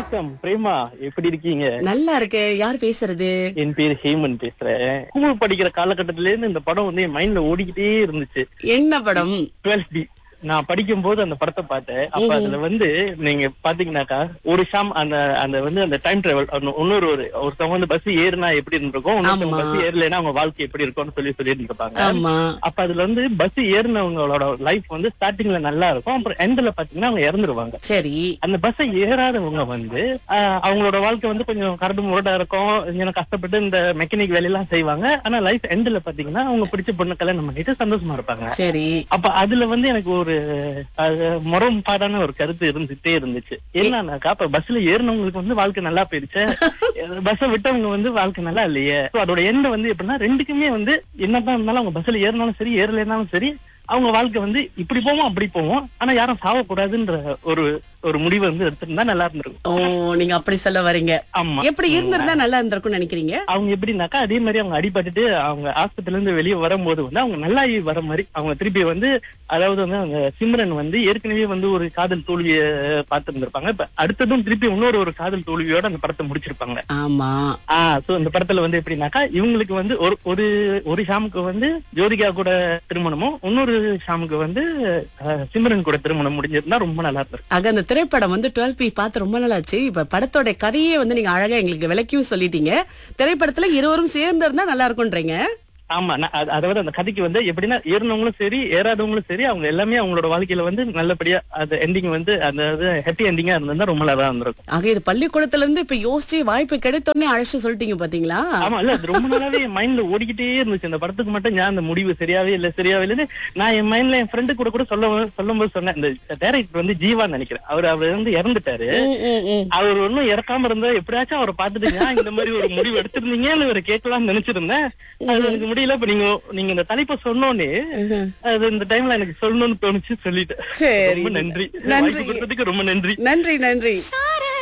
வணக்கம் பிரேமா எப்படி இருக்கீங்க நல்லா இருக்கு யார் பேசுறது என் பேர் ஹேமன் பேசுறேன் ஸ்கூல் படிக்கிற காலகட்டத்தில இருந்து இந்த படம் வந்து என் மைண்ட்ல ஓடிக்கிட்டே இருந்துச்சு என்ன படம் டுவெல்த் டி நான் படிக்கும் போது அந்த படத்தை பார்த்தேன் அப்ப அதுல வந்து நீங்க பாத்தீங்கன்னாக்கா ஒரு ஷாம் அந்த அந்த வந்து அந்த டைம் டிராவல் இன்னொரு ஒரு ஒருத்தவங்க வந்து பஸ் ஏறினா எப்படி இருந்திருக்கும் இன்னொருத்தவங்க ஆமா. பஸ் ஏறலைன்னா அவங்க வாழ்க்கை எப்படி இருக்கும்னு சொல்லி சொல்லிட்டு இருப்பாங்க ஆமா அப்ப அதுல வந்து பஸ் ஏறினவங்களோட லைஃப் வந்து ஸ்டார்டிங்ல நல்லா இருக்கும் அப்புறம் எண்ட்ல பாத்தீங்கன்னா அவங்க இறந்துருவாங்க சரி அந்த பஸ்ஸை ஏறாதவங்க வந்து ஆஹ், அவங்களோட வாழ்க்கை வந்து கொஞ்சம் கரடு முரடா இருக்கும் கொஞ்சம் கஷ்டப்பட்டு இந்த மெக்கானிக் வேலையெல்லாம் செய்வாங்க ஆனா லைஃப் எண்ட்ல பாத்தீங்கன்னா அவங்க பிடிச்ச பொண்ணு கல்யாணம் பண்ணிட்டு சந்தோஷமா இருப்பாங்க சரி அப்ப அதுல வந்து எனக்கு ஒரு அது, முரண்பாடான ஒரு கருத்து இருந்துட்டே இருந்துச்சு என்னன்னாக்கா அப்ப பஸ்ல ஏறினவங்களுக்கு வந்து வாழ்க்கை நல்லா போயிருச்சு பஸ்ஸை விட்டவங்க வந்து வாழ்க்கை நல்லா இல்லையே So, அதோட எண்ட் வந்து எப்படின்னா ரெண்டுக்குமே வந்து என்னதான் இருந்தாலும் அவங்க பஸ்ல ஏறினாலும் சரி ஏறலைனாலும் சரி அவங்க வாழ்க்கை வந்து இப்படி போவோம் அப்படி போவோம் ஆனா யாரும் சாவக்கூடாதுன்ற ஒரு ஒரு முடிவை வந்து எடுத்திருந்தா நல்லா இருந்திருக்கும் ஓ நீங்க அப்படி சொல்ல வரீங்க ஆமா எப்படி இருந்திருந்தா நல்லா இருந்திருக்கும்னு நினைக்கிறீங்க அவங்க எப்படின்னாக்கா அதே மாதிரி அவங்க அடிபட்டுட்டு அவங்க ஹாஸ்பிட்டல்ல இருந்து வெளியே வரும்போது வந்து அவங்க நல்லாயி வர மாதிரி அவங்க திருப்பி வந்து அதாவது வந்து அவங்க சிம்ரன் வந்து ஏற்கனவே வந்து ஒரு காதல் தோல்விய பார்த்திருந்திருப்பாங்க இப்ப அடுத்ததும் திருப்பி இன்னொரு ஒரு காதல் தோல்வியோட அந்த படத்தை முடிச்சிருப்பாங்க ஆமா ஆஹ் சோ இந்த படத்துல வந்து எப்படின்னாக்கா இவங்களுக்கு வந்து ஒரு ஒரு ஒரு ஷாமுக்கு வந்து ஜோதிகா கூட திருமணமும் இன்னொரு ஷாமுக்கு வந்து அஹ், சிம்ரன் கூட திருமணம் முடிஞ்சிருந்தா ரொம்ப நல்லா இருந்திருக்கும் ஆக அந்த திரைப்படம் வந்து டுவெல் பி பார்த்து ரொம்ப நாளாச்சு இப்ப படத்தோட கதையே வந்து நீங்க அழகா எங்களுக்கு விளக்கியும் சொல்லிட்டீங்க திரைப்படத்துல இருவரும் சேர்ந்து இருந்தா நல்லா இருக்கும்ன்றீங்க ஆமா நான் அத- அதாவது அந்த கதைக்கு வந்து எப்படின்னா ஏறினவங்களும் சரி ஏறாதவங்களும் சரி அவங்க எல்லாமே அவங்களோட வாழ்க்கையில வந்து நல்லபடியா அது எண்டிங் வந்து அந்த ஹாப்பி எண்டிங்கா இருந்தா ரொம்ப நல்லா இருந்திருக்கும் ஆக இது பள்ளிக்கூடத்துல இருந்து இப்ப யோசிச்சு வாய்ப்பு கிடைத்தோடனே அழைச்சு சொல்லிட்டீங்க பாத்தீங்களா ஆமா இல்ல அது ரொம்ப நாளாவே என் மைண்ட்ல ஓடிக்கிட்டே இருந்துச்சு இந்த படத்துக்கு மட்டும் ஞான் அந்த முடிவு சரியாவே இல்ல சரியாவே இல்லன்னு நான் என் மைண்ட்ல என் ஃப்ரெண்டு கூட கூட சொல்ல சொல்லும் போது சொன்னேன் இந்த டைரக்டர் வந்து ஜீவான்னு நினைக்கிறேன் அவர் அவர் வந்து இறந்துட்டாரு ம், ம், ம். அவர் ஒன்னும் இறக்காம இருந்தா எப்படியாச்சும் அவரை பாத்துட்டு "ஏன் இந்த மாதிரி ஒரு முடிவு எடுத்திருந்தீங்கன்னு இவரை கேட்கலாம்னு நினைச்சிருந்தேன் அது எனக்கு முடியல இப்ப நீங்க நீங்க இந்த தலைப்பை சொன்னோன்னே அது இந்த டைம்ல எனக்கு சொல்லணும்னு தோணுச்சு சொல்லிட்டேன் சரி ரொம்ப நன்றி நன்றி வாய்ப்பு கொடுத்ததுக்கு ரொம்ப நன்றி நன்றி நன்றி